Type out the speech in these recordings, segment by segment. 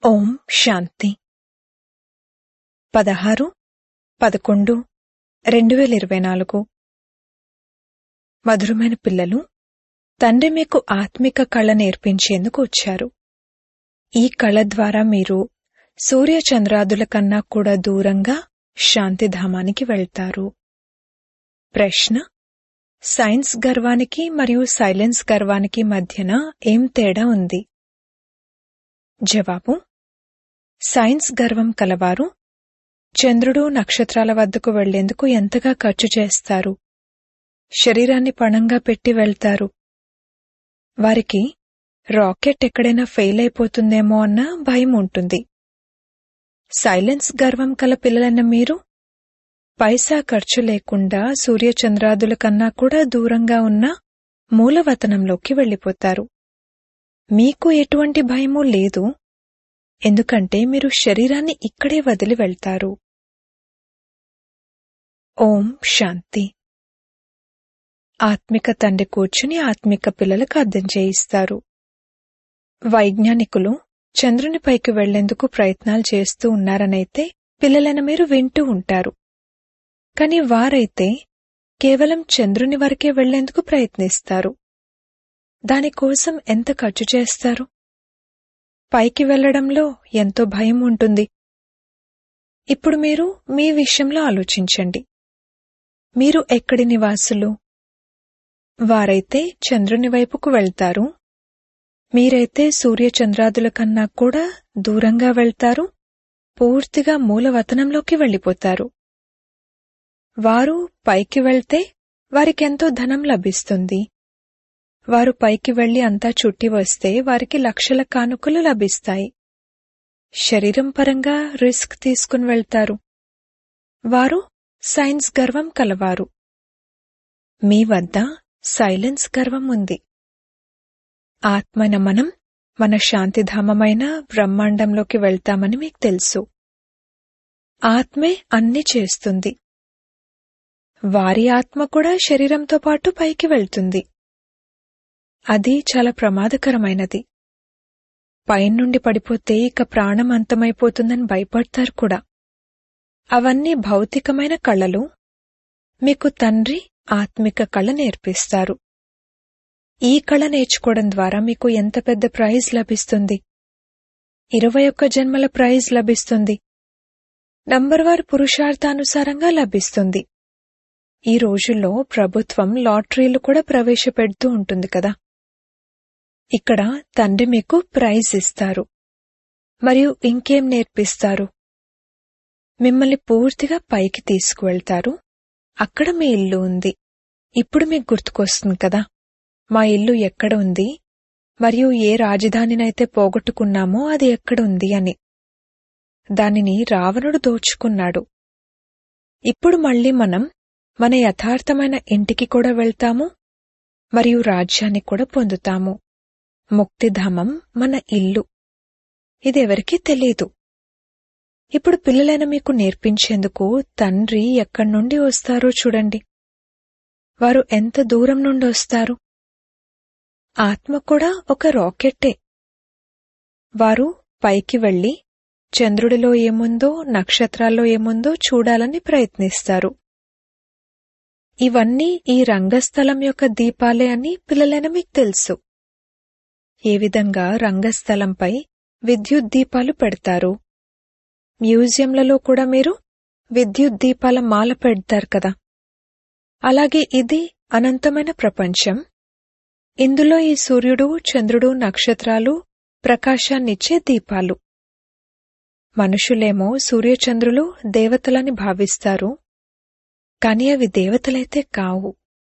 ఓం శాంతి పదహారు పదకొండు రెండు వేల ఇరవై నాలుగు మధురమైన పిల్లలు తండ్రి మీకు ఆత్మిక కళ నేర్పించేందుకు వచ్చారు ఈ కళ ద్వారా మీరు సూర్య చంద్రాదుల కన్నా కూడా దూరంగా శాంతిధామానికి వెళ్తారు ప్రశ్న సైన్స్ గర్వానికి మరియు సైలెన్స్ గర్వానికి మధ్యన ఏం తేడా ఉంది జవాబు సైన్స్ గర్వం కలవారు చంద్రుడు నక్షత్రాల వద్దకు వెళ్లేందుకు ఎంతగా ఖర్చు చేస్తారు శరీరాన్ని పణంగా పెట్టి వెళ్తారు వారికి రాకెట్ ఎక్కడైనా ఫెయిల్ అయిపోతుందేమో అన్న భయం ఉంటుంది సైలెన్స్ గర్వం కల పిల్లలన్న మీరు పైసా ఖర్చు లేకుండా సూర్యచంద్రాదుల కన్నా కూడా దూరంగా ఉన్న మూలవతనంలోకి వెళ్ళిపోతారు మీకు ఎటువంటి భయమూ లేదు ఎందుకంటే మీరు శరీరాన్ని ఇక్కడే వదిలి వెళ్తారు ఓం శాంతి ఆత్మిక తండ్రి కూర్చుని ఆత్మిక పిల్లలకు అర్థం చేయిస్తారు వైజ్ఞానికులు చంద్రునిపైకి వెళ్లేందుకు ప్రయత్నాలు చేస్తూ ఉన్నారనైతే పిల్లలను మీరు వింటూ ఉంటారు కాని వారైతే కేవలం చంద్రుని వరకే వెళ్లేందుకు ప్రయత్నిస్తారు దానికోసం ఎంత ఖర్చు చేస్తారు పైకి వెళ్లడంలో ఎంతో భయం ఉంటుంది ఇప్పుడు మీరు మీ విషయంలో ఆలోచించండి మీరు ఎక్కడి నివాసులు వారైతే చంద్రుని వైపుకు వెళ్తారు మీరైతే సూర్యచంద్రాదుల కన్నా కూడా దూరంగా వెళ్తారు పూర్తిగా మూలవతనంలోకి వెళ్ళిపోతారు వారు పైకి వెళ్తే వారికెంతో ధనం లభిస్తుంది వారు పైకి వెళ్లి అంతా చుట్టి వస్తే వారికి లక్షల కానుకలు లభిస్తాయి శరీరం పరంగా రిస్క్ తీసుకుని వెళ్తారు వారు సైన్స్ గర్వం కలవారు మీ వద్ద సైలెన్స్ గర్వం ఉంది ఆత్మైన మనం మన శాంతిధామమైన బ్రహ్మాండంలోకి వెళ్తామని మీకు తెలుసు ఆత్మే అన్ని చేస్తుంది వారి ఆత్మ కూడా శరీరంతో పాటు పైకి వెళ్తుంది అది చాలా ప్రమాదకరమైనది పైనుండి పడిపోతే ఇక ప్రాణం అంతమైపోతుందని భయపడతారు కూడా అవన్నీ భౌతికమైన కళలు మీకు తండ్రి ఆత్మిక కళ నేర్పిస్తారు ఈ కళ నేర్చుకోవడం ద్వారా మీకు ఎంత పెద్ద ప్రైజ్ లభిస్తుంది ఇరవై ఒక్క జన్మల ప్రైజ్ లభిస్తుంది నంబర్ వారి పురుషార్థానుసారంగా లభిస్తుంది ఈ రోజుల్లో ప్రభుత్వం లాటరీలు కూడా ప్రవేశపెడుతూ ఉంటుంది కదా ఇక్కడ తండ్రి మీకు ప్రైజ్ ఇస్తారు మరియు ఇంకేం నేర్పిస్తారు మిమ్మల్ని పూర్తిగా పైకి తీసుకువెళ్తారు అక్కడ మీ ఇల్లు ఉంది ఇప్పుడు మీకు గుర్తుకొస్తుంది కదా మా ఇల్లు ఎక్కడ ఉంది మరియు ఏ రాజధానినైతే పోగొట్టుకున్నామో అది ఎక్కడ ఉంది అని దానిని రావణుడు దోచుకున్నాడు ఇప్పుడు మళ్ళీ మనం మన యథార్థమైన ఇంటికి కూడా వెళ్తాము మరియు రాజ్యాన్ని కూడా పొందుతాము ముక్తిధామం మన ఇల్లు ఇదెవరికీ తెలియదు ఇప్పుడు పిల్లలైన మీకు నేర్పించేందుకు తండ్రి ఎక్కడి నుండి వస్తారో చూడండి వారు ఎంత దూరం నుండి వస్తారు ఆత్మ కూడా ఒక రాకెట్టే వారు పైకి వెళ్లి చంద్రుడిలో ఏముందో నక్షత్రాల్లో ఏముందో చూడాలని ప్రయత్నిస్తారు ఇవన్నీ ఈ రంగస్థలం యొక్క దీపాలే అని పిల్లలైన మీకు తెలుసు ఏ విధంగా రంగస్థలంపై విద్యుత్ దీపాలు పెడతారు మ్యూజియంలలో కూడా మీరు విద్యుత్ దీపాల మాల పెడతారు కదా అలాగే ఇది అనంతమైన ప్రపంచం ఇందులో ఈ సూర్యుడు చంద్రుడు నక్షత్రాలు ప్రకాశాన్నిచ్చే దీపాలు మనుషులేమో సూర్యచంద్రులు దేవతలని భావిస్తారు కాని అవి దేవతలైతే కావు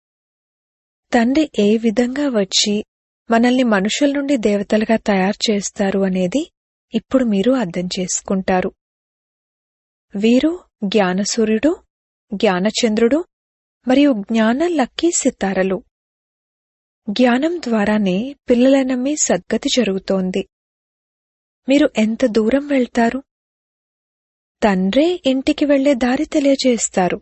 తండ్రి ఏ విధంగా వచ్చి మనల్ని మనుషుల నుండి దేవతలుగా తయారు చేస్తారు అనేది ఇప్పుడు మీరు అర్థం చేసుకుంటారు వీరు జ్ఞానసూర్యుడు జ్ఞానచంద్రుడు మరియు జ్ఞాన లక్కీ సితారలు జ్ఞానం ద్వారానే పిల్లలైన మీ సద్గతి జరుగుతోంది మీరు ఎంత దూరం వెళ్తారు తండ్రే ఇంటికి వెళ్లే దారి తెలియజేస్తారు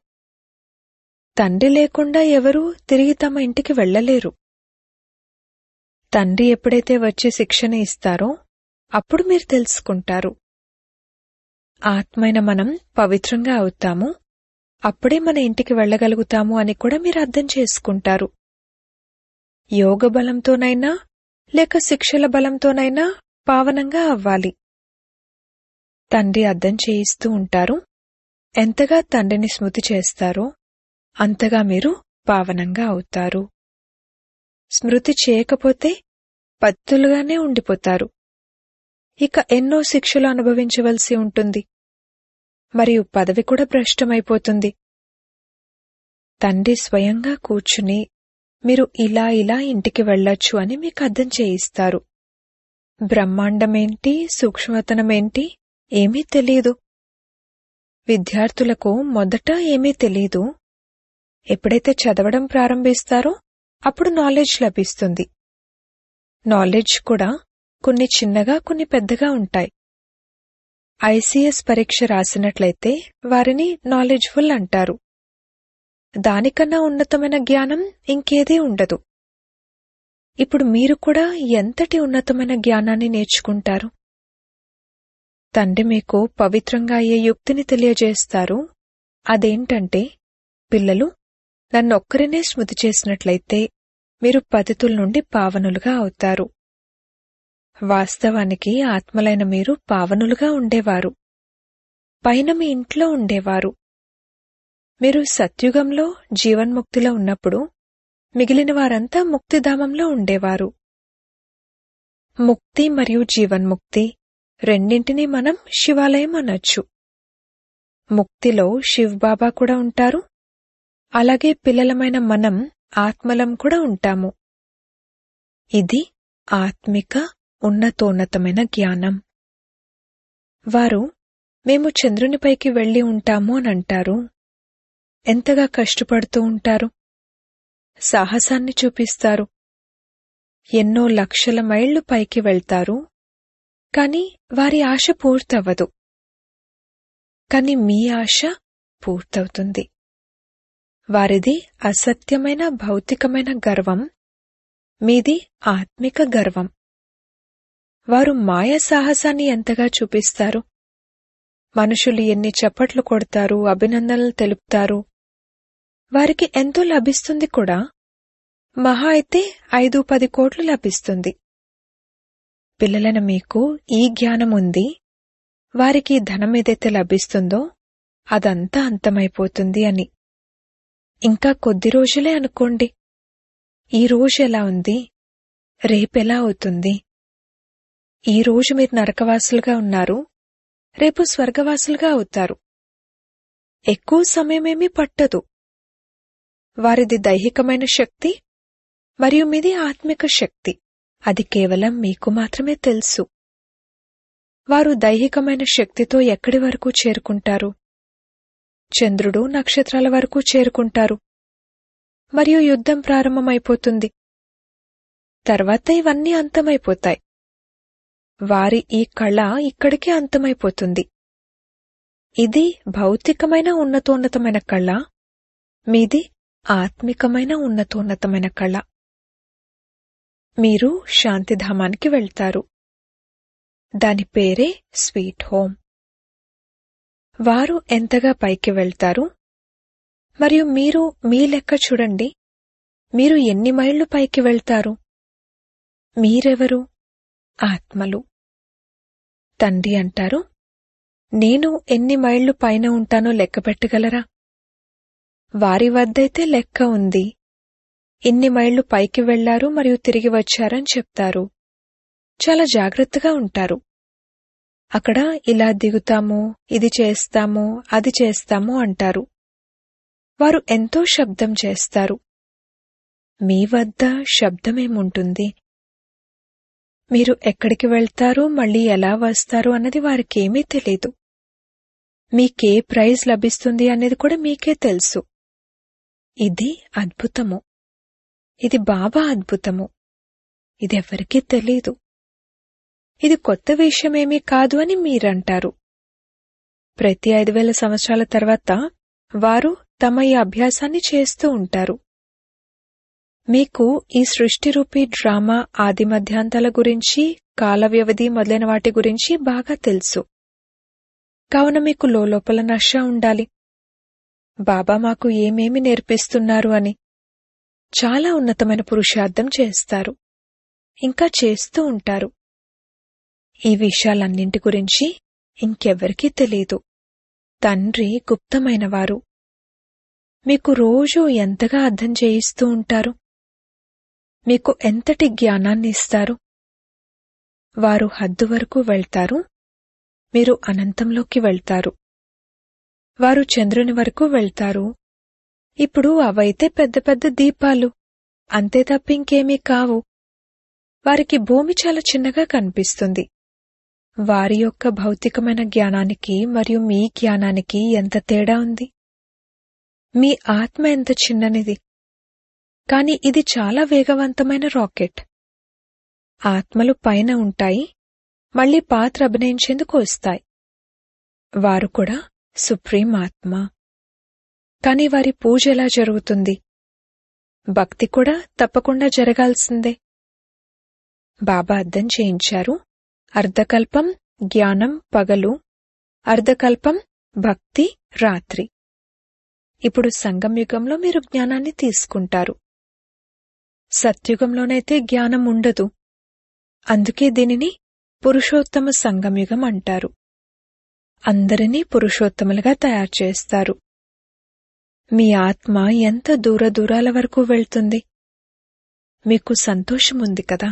తండ్రి లేకుండా ఎవరూ తిరిగి తమ ఇంటికి వెళ్లలేరు తండ్రి ఎప్పుడైతే వచ్చి శిక్షణ ఇస్తారో అప్పుడు మీరు తెలుసుకుంటారు ఆత్మైన మనం పవిత్రంగా అవుతాము అప్పుడే మన ఇంటికి వెళ్ళగలుగుతాము అని కూడా మీరు అర్థం చేసుకుంటారు యోగ బలంతోనైనా లేక శిక్షల బలంతోనైనా పావనంగా అవ్వాలి తండ్రి అర్థం చేయిస్తూ ఉంటారు ఎంతగా తండ్రిని స్మృతి చేస్తారో అంతగా మీరు పావనంగా అవుతారు స్మృతి చేయకపోతే పత్తులుగానే ఉండిపోతారు ఇక ఎన్నో శిక్షలు అనుభవించవలసి ఉంటుంది మరియు పదవి కూడా భ్రష్టమైపోతుంది తండ్రి స్వయంగా కూర్చుని మీరు ఇలా ఇలా ఇంటికి వెళ్ళొచ్చు అని మీకు అర్థం చేయిస్తారు బ్రహ్మాండమేంటి సూక్ష్మతనమేంటి ఏమీ తెలియదు విద్యార్థులకు మొదట ఏమీ తెలియదు ఎప్పుడైతే చదవడం ప్రారంభిస్తారో అప్పుడు నాలెడ్జ్ లభిస్తుంది నాలెడ్జ్ కూడా కొన్ని చిన్నగా కొన్ని పెద్దగా ఉంటాయి ఐసీఎస్ పరీక్ష రాసినట్లయితే వారిని నాలెడ్జ్ఫుల్ అంటారు దానికన్నా ఉన్నతమైన జ్ఞానం ఇంకేదీ ఉండదు ఇప్పుడు మీరు కూడా ఎంతటి ఉన్నతమైన జ్ఞానాన్ని నేర్చుకుంటారు తండ్రి మీకు పవిత్రంగా అయ్యే యుక్తిని తెలియజేస్తారు అదేంటంటే పిల్లలు నన్నొక్కరినే స్మృతి చేసినట్లయితే మీరు పతితుల నుండి పావనులుగా అవుతారు వాస్తవానికి ఆత్మలైన మీరు పావనులుగా ఉండేవారు పైన మీ ఇంట్లో ఉండేవారు మీరు సత్యుగంలో జీవన్ముక్తిలో ఉన్నప్పుడు మిగిలిన వారంతా ముక్తిధామంలో ఉండేవారు ముక్తి మరియు జీవన్ముక్తి రెండింటినీ మనం శివాలయం అనొచ్చు ముక్తిలో శివ్బాబా కూడా ఉంటారు అలాగే పిల్లలమైన మనం ఆత్మలం కూడా ఉంటాము ఇది ఆత్మిక ఉన్నతోన్నతమైన జ్ఞానం వారు మేము చంద్రునిపైకి వెళ్లి ఉంటాము అని అంటారు ఎంతగా కష్టపడుతూ ఉంటారు సాహసాన్ని చూపిస్తారు ఎన్నో లక్షల మైళ్లు పైకి వెళ్తారు కాని వారి ఆశ పూర్తవ్వదు కాని మీ ఆశ పూర్తవుతుంది వారిది అసత్యమైన భౌతికమైన గర్వం మీది ఆత్మిక గర్వం వారు మాయ సాహసాన్ని ఎంతగా చూపిస్తారు మనుషులు ఎన్ని చప్పట్లు కొడతారు అభినందనలు తెలుపుతారు వారికి ఎంతో లభిస్తుంది కూడా మహా అయితే ఐదు పది కోట్లు లభిస్తుంది పిల్లలైన మీకు ఈ జ్ఞానం ఉంది వారికి ధనం ఏదైతే లభిస్తుందో అదంతా అంతమైపోతుంది అని ఇంకా కొద్ది రోజులే అనుకోండి ఈ రోజు ఎలా ఉంది రేపెలా అవుతుంది ఈ రోజు మీరు నరకవాసులుగా ఉన్నారు రేపు స్వర్గవాసులుగా అవుతారు ఎక్కువ సమయమేమీ పట్టదు వారిది దైహికమైన శక్తి మరియు మీది ఆత్మిక శక్తి అది కేవలం మీకు మాత్రమే తెలుసు వారు దైహికమైన శక్తితో ఎక్కడి వరకు చేరుకుంటారు చంద్రుడు నక్షత్రాల వరకు చేరుకుంటారు మరియు యుద్ధం ప్రారంభమైపోతుంది తర్వాత ఇవన్నీ అంతమైపోతాయి వారి ఈ కళ ఇక్కడికే అంతమైపోతుంది ఇది భౌతికమైన ఉన్నతోన్నతమైన కళ మీది ఆత్మికమైన ఉన్నతోన్నతమైన కళ మీరు శాంతిధామానికి వెళ్తారు దాని పేరే స్వీట్ హోమ్ వారు ఎంతగా పైకి వెళ్తారు మరియు మీరు మీ లెక్క చూడండి మీరు ఎన్ని మైళ్లు పైకి వెళ్తారు మీరెవరు ఆత్మలు తండ్రి అంటారు నేను ఎన్ని మైళ్లు పైన ఉంటానో లెక్క పెట్టగలరా వారి వద్దైతే లెక్క ఉంది ఇన్ని మైళ్లు పైకి వెళ్లారు మరియు తిరిగి వచ్చారని చెప్తారు చాలా జాగ్రత్తగా ఉంటారు అక్కడ ఇలా దిగుతాము ఇది చేస్తాము అది చేస్తాము అంటారు వారు ఎంతో శబ్దం చేస్తారు మీ వద్ద శబ్దమేముంటుంది మీరు ఎక్కడికి వెళ్తారు మళ్ళీ ఎలా వస్తారు అన్నది వారికేమీ తెలీదు మీకే ప్రైజ్ లభిస్తుంది అనేది కూడా మీకే తెలుసు ఇది అద్భుతము ఇది బాబా అద్భుతము ఇదెవ్వరికీ తెలీదు ఇది కొత్త విషయమేమీ కాదు అని మీరంటారు ప్రతి ఐదు వేల సంవత్సరాల తర్వాత వారు తమ ఈ అభ్యాసాన్ని చేస్తూ ఉంటారు మీకు ఈ సృష్టి రూపీ డ్రామా ఆది మధ్యాంతాల గురించి కాల వ్యవధి మొదలైన వాటి గురించి బాగా తెలుసు కావున మీకు లోపల నష ఉండాలి బాబా మాకు ఏమేమి నేర్పిస్తున్నారు అని చాలా ఉన్నతమైన పురుషార్థం చేస్తారు ఇంకా చేస్తూ ఉంటారు ఈ విషయాలన్నింటి గురించి ఇంకెవ్వరికీ తెలీదు తండ్రి గుప్తమైనవారు మీకు రోజూ ఎంతగా అర్థం చేయిస్తూ ఉంటారు మీకు ఎంతటి జ్ఞానాన్ని ఇస్తారు వారు హద్దు వరకు వెళ్తారు మీరు అనంతంలోకి వెళ్తారు వారు చంద్రుని వరకు వెళ్తారు ఇప్పుడు అవైతే పెద్ద పెద్ద దీపాలు అంతే తప్ప ఇంకేమీ కావు వారికి భూమి చాలా చిన్నగా కనిపిస్తుంది వారి యొక్క భౌతికమైన జ్ఞానానికి మరియు మీ జ్ఞానానికి ఎంత తేడా ఉంది మీ ఆత్మ ఎంత చిన్ననిది కాని ఇది చాలా వేగవంతమైన రాకెట్ ఆత్మలు పైన ఉంటాయి మళ్లీ పాత్ర అభినయించేందుకు వస్తాయి వారు కూడా సుప్రీం ఆత్మ కాని వారి పూజ ఎలా జరుగుతుంది భక్తి కూడా తప్పకుండా జరగాల్సిందే బాబా అర్థం చేయించారు అర్ధకల్పం జ్ఞానం పగలు అర్ధకల్పం భక్తి రాత్రి ఇప్పుడు సంగం యుగంలో మీరు జ్ఞానాన్ని తీసుకుంటారు సత్యుగంలోనైతే జ్ఞానం ఉండదు అందుకే దీనిని పురుషోత్తమ సంగమయుగం అంటారు అందరినీ పురుషోత్తములుగా తయారు చేస్తారు మీ ఆత్మ ఎంత దూర దూరాల వరకు వెళ్తుంది మీకు సంతోషముంది కదా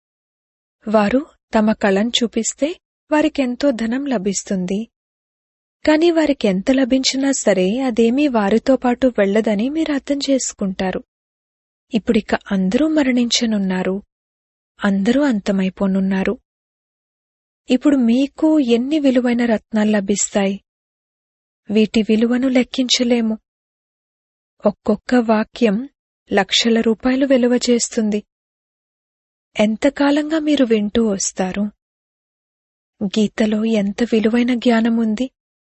వారు తమ కళను చూపిస్తే వారికెంతో ధనం లభిస్తుంది కాని వారికి ఎంత లభించినా సరే అదేమీ వారితో పాటు వెళ్లదని మీరు అర్థం చేసుకుంటారు ఇప్పుడిక అందరూ మరణించనున్నారు అందరూ అంతమైపోనున్నారు ఇప్పుడు మీకు ఎన్ని విలువైన రత్నాలు లభిస్తాయి వీటి విలువను లెక్కించలేము ఒక్కొక్క వాక్యం లక్షల రూపాయలు విలువ చేస్తుంది ఎంతకాలంగా మీరు వింటూ వస్తారు గీతలో ఎంత విలువైన జ్ఞానముంది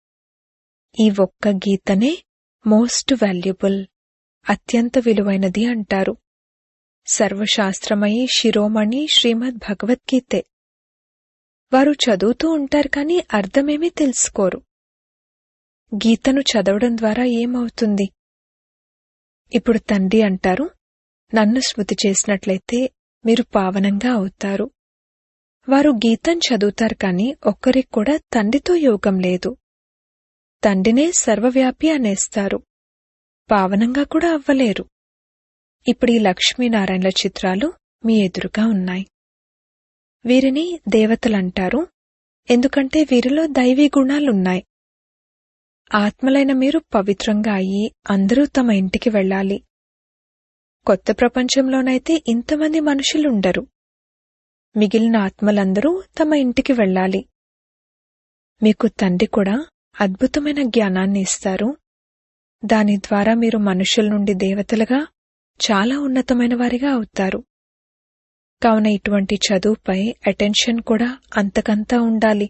ఈ ఒక్క గీతనే మోస్ట్ వాల్యుబుల్ అత్యంత విలువైనది అంటారు సర్వశాస్త్రమయి శిరోమణి శ్రీమద్ భగవద్గీతే వారు చదువుతూ ఉంటారు కానీ అర్థమేమీ తెలుసుకోరు గీతను చదవడం ద్వారా ఏమవుతుంది ఇప్పుడు తండ్రి అంటారు నన్ను స్మృతి చేసినట్లయితే మీరు పావనంగా అవుతారు వారు గీతం చదువుతారు కాని ఒక్కరికి కూడా తండ్రితో యోగం లేదు తండ్రినే సర్వవ్యాపి అనేస్తారు పావనంగా కూడా అవ్వలేరు ఇప్పుడు ఈ లక్ష్మీనారాయణల చిత్రాలు మీ ఎదురుగా ఉన్నాయి వీరిని దేవతలంటారు ఎందుకంటే వీరిలో దైవీ గుణాలున్నాయి ఆత్మలైన మీరు పవిత్రంగా అయ్యి అందరూ తమ ఇంటికి వెళ్ళాలి కొత్త ప్రపంచంలోనైతే ఇంతమంది మనుషులుండరు మిగిలిన ఆత్మలందరూ తమ ఇంటికి వెళ్ళాలి మీకు తండ్రి కూడా అద్భుతమైన జ్ఞానాన్ని ఇస్తారు దాని ద్వారా మీరు మనుషుల నుండి దేవతలుగా చాలా ఉన్నతమైన వారిగా అవుతారు కావున ఇటువంటి చదువుపై అటెన్షన్ కూడా అంతకంతా ఉండాలి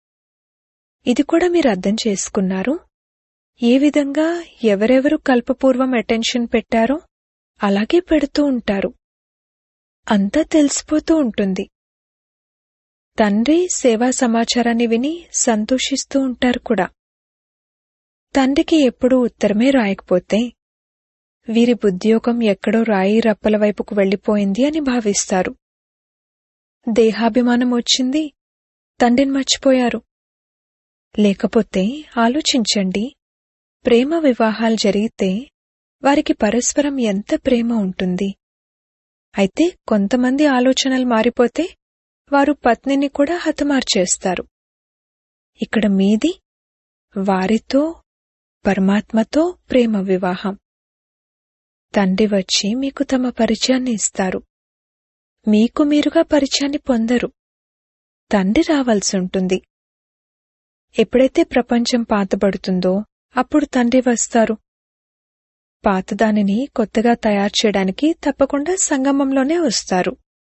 ఇది కూడా మీరు అర్థం చేసుకున్నారు ఏ విధంగా ఎవరెవరు కల్పపూర్వం అటెన్షన్ పెట్టారో అలాగే పెడుతూ ఉంటారు అంతా తెలిసిపోతూ ఉంటుంది తండ్రి సేవా సమాచారాన్ని విని సంతోషిస్తూ ఉంటారు కూడా తండ్రికి ఎప్పుడూ ఉత్తరమే రాయకపోతే వీరి బుద్ధియోగం ఎక్కడో రాయి రప్పల వైపుకు వెళ్లిపోయింది అని భావిస్తారు దేహాభిమానం వచ్చింది తండ్రిని మర్చిపోయారు లేకపోతే ఆలోచించండి ప్రేమ వివాహాలు జరిగితే వారికి పరస్పరం ఎంత ప్రేమ ఉంటుంది అయితే కొంతమంది ఆలోచనలు మారిపోతే వారు పత్నిని కూడా హతమార్చేస్తారు ఇక్కడ మీది వారితో పరమాత్మతో ప్రేమ వివాహం తండ్రి వచ్చి మీకు తమ పరిచయాన్ని ఇస్తారు మీకు మీరుగా పరిచయాన్ని పొందరు తండ్రి రావాల్సి ఉంటుంది ఎప్పుడైతే ప్రపంచం పాతబడుతుందో అప్పుడు తండ్రి వస్తారు పాతదానిని కొత్తగా తయారు చేయడానికి తప్పకుండా సంగమంలోనే వస్తారు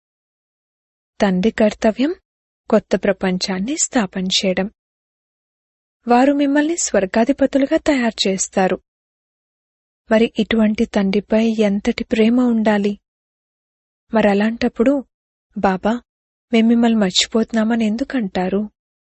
తండ్రి కర్తవ్యం కొత్త ప్రపంచాన్ని స్థాపన చేయడం వారు మిమ్మల్ని స్వర్గాధిపతులుగా తయారు చేస్తారు మరి ఇటువంటి తండ్రిపై ఎంతటి ప్రేమ ఉండాలి మరలాంటప్పుడు బాబా మేము మిమ్మల్ని మర్చిపోతున్నామని ఎందుకంటారు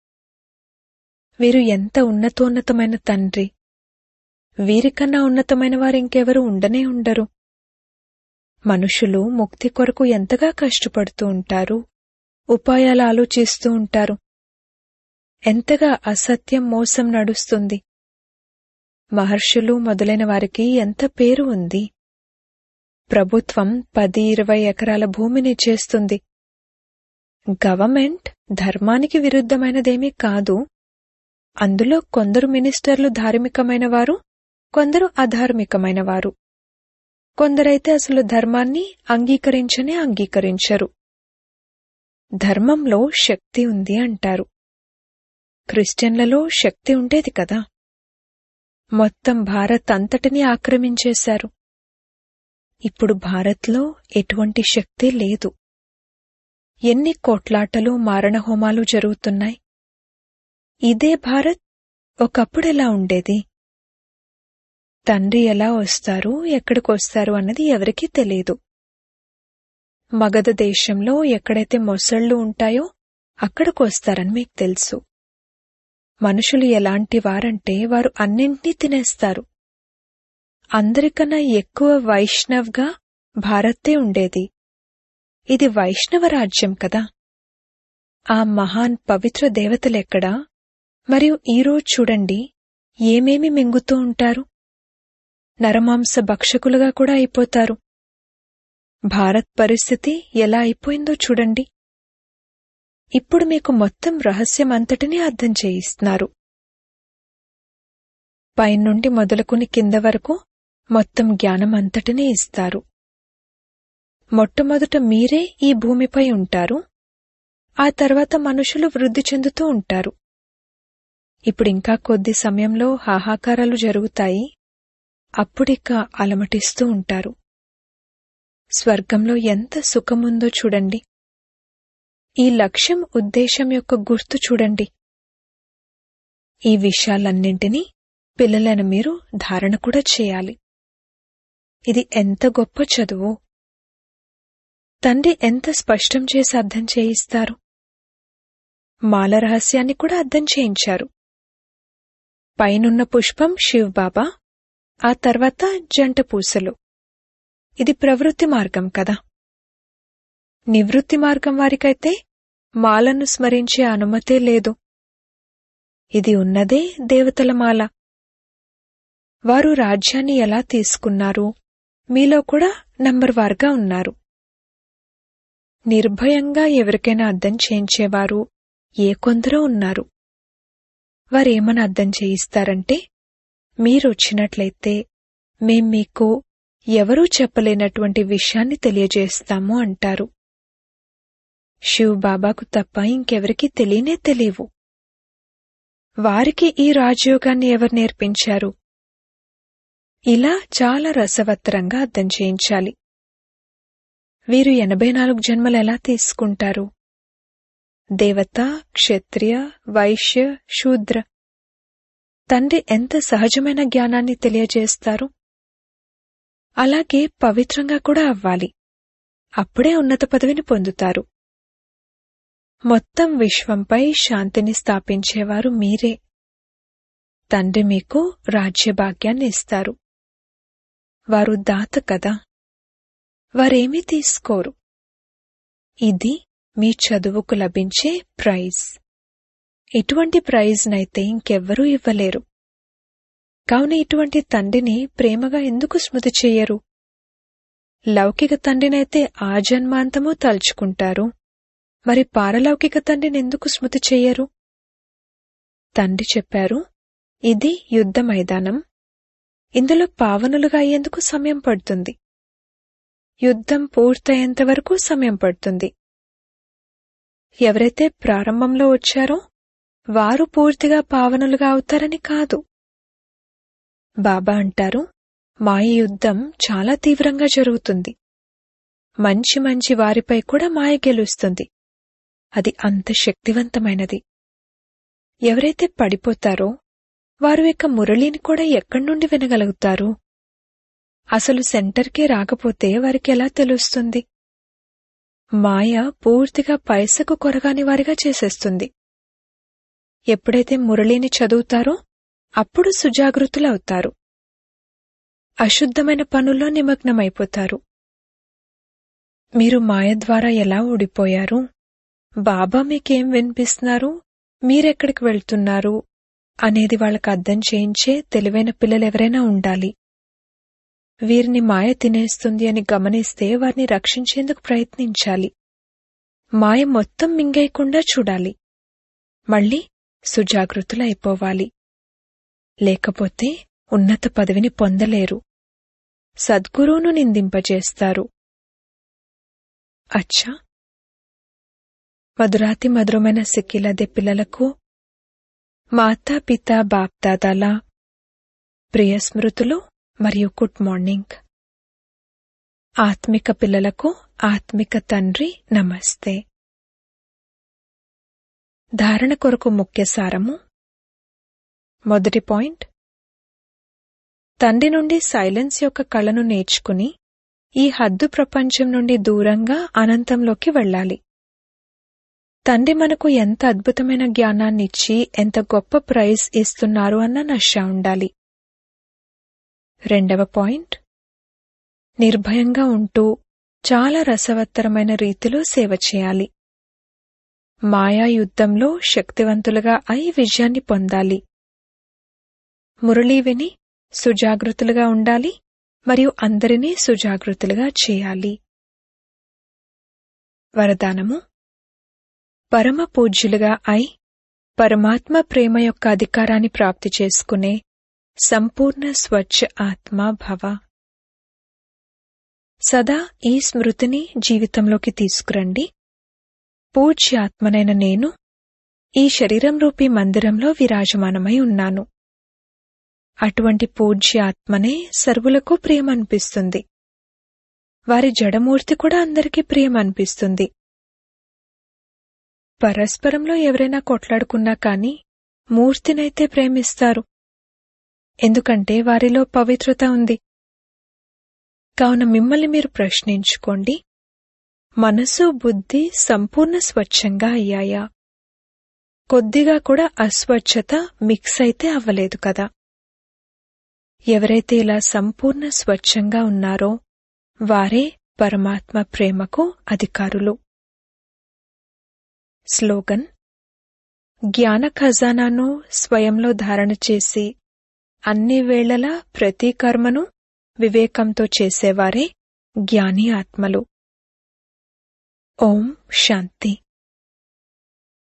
వీరు ఎంత ఉన్నతోన్నతమైన తండ్రి వీరికన్నా ఉన్నతమైన వారు ఇంకెవరు ఉండనే ఉండరు మనుషులు ముక్తి కొరకు ఎంతగా కష్టపడుతూ ఉంటారు ఉపాయాలు ఆలోచిస్తూ ఉంటారు ఎంతగా అసత్యం మోసం నడుస్తుంది మహర్షులు మొదలైన వారికి ఎంత పేరు ఉంది ప్రభుత్వం పది ఇరవై ఎకరాల భూమిని చేస్తుంది గవర్నమెంట్ ధర్మానికి విరుద్ధమైనదేమీ కాదు అందులో కొందరు మినిస్టర్లు ధార్మికమైన వారు కొందరు అధార్మికమైన వారు కొందరైతే అసలు ధర్మాన్ని అంగీకరించనే అంగీకరించరు ధర్మంలో శక్తి ఉంది అంటారు క్రిస్టియన్లలో శక్తి ఉండేది కదా మొత్తం భారత్ అంతటినీ ఆక్రమించేశారు ఇప్పుడు భారత్లో ఎటువంటి శక్తి లేదు ఎన్ని కోట్లాటలు మారణహోమాలు జరుగుతున్నాయి ఇదే భారత్ ఒకప్పుడెలా ఉండేది తండ్రి ఎలా వస్తారు ఎక్కడికొస్తారు అన్నది ఎవరికీ తెలియదు మగధ దేశంలో ఎక్కడైతే మొసళ్ళు ఉంటాయో అక్కడికి వస్తారని మీకు తెలుసు మనుషులు ఎలాంటి వారంటే వారు అన్నింటినీ తినేస్తారు అందరికన్నా ఎక్కువ వైష్ణవ్గా భారతే ఉండేది ఇది వైష్ణవ రాజ్యం కదా ఆ మహాన్ పవిత్ర దేవతలెక్కడా మరియు ఈరోజు చూడండి ఏమేమి మింగుతూ ఉంటారు నరమాంస భక్షకులుగా కూడా అయిపోతారు భారత్ పరిస్థితి ఎలా అయిపోయిందో చూడండి ఇప్పుడు మీకు మొత్తం రహస్యం అంతటినీ అర్థం చేయిస్తున్నారు పైనుండి మొదలుకుని కింద వరకు మొత్తం జ్ఞానం అంతటినీ ఇస్తారు మొట్టమొదట మీరే ఈ భూమిపై ఉంటారు ఆ తర్వాత మనుషులు వృద్ధి చెందుతూ ఉంటారు ఇప్పుడింకా కొద్ది సమయంలో హాహాకారాలు జరుగుతాయి అప్పుడిక అలమటిస్తూ ఉంటారు స్వర్గంలో ఎంత సుఖముందో చూడండి ఈ లక్ష్యం ఉద్దేశం యొక్క గుర్తు చూడండి ఈ విషయాలన్నింటినీ పిల్లలను మీరు ధారణ కూడా చేయాలి ఇది ఎంత గొప్ప చదువు తండ్రి ఎంత స్పష్టం చేసి అర్థం చేయిస్తారు మాల రహస్యాన్ని కూడా అర్థం చేయించారు పైనున్న పుష్పం శివ్ బాబా ఆ తర్వాత జంట పూసలు ఇది ప్రవృత్తి మార్గం కదా నివృత్తి మార్గం వారికైతే మాలను స్మరించే అనుమతే లేదు ఇది ఉన్నదే దేవతల మాల వారు రాజ్యాన్ని ఎలా తీసుకున్నారు మీలో కూడా నంబర్ వార్గా ఉన్నారు నిర్భయంగా ఎవరికైనా అర్థం చేయించేవారు ఏ కొందరో ఉన్నారు వారేమని అర్థం చేయిస్తారంటే మీరొచ్చినట్లయితే మేం మీకు ఎవరూ చెప్పలేనటువంటి విషయాన్ని తెలియజేస్తాము అంటారు శివ్ బాబాకు తప్ప ఇంకెవరికీ తెలియనే తెలియవు వారికి ఈ రాజయోగాన్ని ఎవరు నేర్పించారు ఇలా చాలా రసవత్తరంగా అర్థం చేయించాలి వీరు ఎనభై నాలుగు జన్మలు ఎలా తీసుకుంటారు దేవత క్షత్రియ వైశ్య శూద్ర తండ్రి ఎంత సహజమైన జ్ఞానాన్ని తెలియజేస్తారు అలాగే పవిత్రంగా కూడా అవ్వాలి అప్పుడే ఉన్నత పదవిని పొందుతారు మొత్తం విశ్వంపై శాంతిని స్థాపించేవారు మీరే తండ్రి మీకు రాజ్యభాగ్యాన్ని ఇస్తారు వారు దాత కదా వారేమీ తీసుకోరు ఇది మీ చదువుకు లభించే ప్రైజ్ ఇటువంటి ప్రైజ్నైతే ఇంకెవ్వరూ ఇవ్వలేరు కావున ఇటువంటి తండ్రిని ప్రేమగా ఎందుకు స్మృతి చెయ్యరు లౌకిక తండ్రినైతే ఆ జన్మాంతమూ తలుచుకుంటారు మరి పారలౌకిక తండ్రిని ఎందుకు స్మృతి చెయ్యరు తండ్రి చెప్పారు ఇది యుద్ధ మైదానం ఇందులో పావనులుగా అయ్యేందుకు సమయం పడుతుంది యుద్ధం పూర్తయ్యేంత వరకు సమయం పడుతుంది ఎవరైతే ప్రారంభంలో వచ్చారో వారు పూర్తిగా పావనులుగా అవుతారని కాదు బాబా అంటారు మాయ యుద్ధం చాలా తీవ్రంగా జరుగుతుంది మంచి మంచి వారిపై కూడా మాయ గెలుస్తుంది అది అంత శక్తివంతమైనది ఎవరైతే పడిపోతారో వారు ఇక మురళిని కూడా ఎక్కడి నుండి వినగలుగుతారు అసలు సెంటర్కే రాకపోతే వారికి ఎలా తెలుస్తుంది మాయ పూర్తిగా పైసకు కొరగాని వారిగా చేసేస్తుంది ఎప్పుడైతే మురళిని చదువుతారో అప్పుడు సుజాగృతులవుతారు అశుద్ధమైన పనుల్లో నిమగ్నమైపోతారు మీరు మాయ ద్వారా ఎలా ఊడిపోయారు బాబా మీకేం వినిపిస్తున్నారు మీరెక్కడికి వెళ్తున్నారు అనేది వాళ్ళకి అర్థం చేయించే తెలివైన పిల్లలెవరైనా ఉండాలి వీరిని మాయ తినేస్తుంది అని గమనిస్తే వారిని రక్షించేందుకు ప్రయత్నించాలి మాయ మొత్తం మింగేయకుండా చూడాలి మళ్ళీ సుజాగృతులైపోవాలి లేకపోతే ఉన్నత పదవిని పొందలేరు సద్గురువును నిందింపజేస్తారు అచ్చా మధురాతి మధురమైన సిక్కిలదే పిల్లలకు మాతా పిత బాప్దాదాల ప్రియ స్మృతులు మరియు గుడ్ మార్నింగ్ ఆత్మిక పిల్లలకు ఆత్మిక తండ్రి నమస్తే ధారణ కొరకు ముఖ్య సారము మొదటి పాయింట్ తండ్రి నుండి సైలెన్స్ యొక్క కళను నేర్చుకుని ఈ హద్దు ప్రపంచం నుండి దూరంగా అనంతంలోకి వెళ్ళాలి తండ్రి మనకు ఎంత అద్భుతమైన జ్ఞానాన్నిచ్చి ఎంత గొప్ప ప్రైజ్ ఇస్తున్నారు అన్న నష ఉండాలి రెండవ పాయింట్ నిర్భయంగా ఉంటూ చాలా రసవత్తరమైన రీతిలో సేవ చేయాలి మాయా యుద్ధంలో శక్తివంతులుగా అయి విజయాన్ని పొందాలి మురళీ విని సుజాగృతులుగా ఉండాలి మరియు అందరినీ సుజాగృతులుగా చేయాలి వరదానము పరమ పూజ్యులుగా అయి పరమాత్మ ప్రేమ యొక్క అధికారాన్ని ప్రాప్తి చేసుకునే సంపూర్ణ స్వచ్ఛ ఆత్మ భవ సదా ఈ స్మృతిని జీవితంలోకి తీసుకురండి పూజ్యాత్మనైన నేను ఈ శరీరం రూపీ మందిరంలో విరాజమానమై ఉన్నాను అటువంటి పూజ్య ఆత్మనే సర్వులకు ప్రియమనిపిస్తుంది వారి జడమూర్తి కూడా అందరికీ ప్రియమనిపిస్తుంది పరస్పరంలో ఎవరైనా కొట్లాడుకున్నా కాని మూర్తినైతే ప్రేమిస్తారు ఎందుకంటే వారిలో పవిత్రత ఉంది కావున మిమ్మల్ని మీరు ప్రశ్నించుకోండి మనసు బుద్ధి సంపూర్ణ స్వచ్ఛంగా అయ్యాయా కొద్దిగా కూడా అస్వచ్ఛత మిక్స్ అయితే అవ్వలేదు కదా ఎవరైతే ఇలా సంపూర్ణ స్వచ్ఛంగా ఉన్నారో వారే పరమాత్మ ప్రేమకు అధికారులు స్లోగన్ జ్ఞాన ఖజానాను స్వయంలో ధారణ చేసి అన్ని వేళలా ప్రతి కర్మను వివేకంతో చేసేవారే జ్ఞాని ఆత్మలు ఓం శాంతి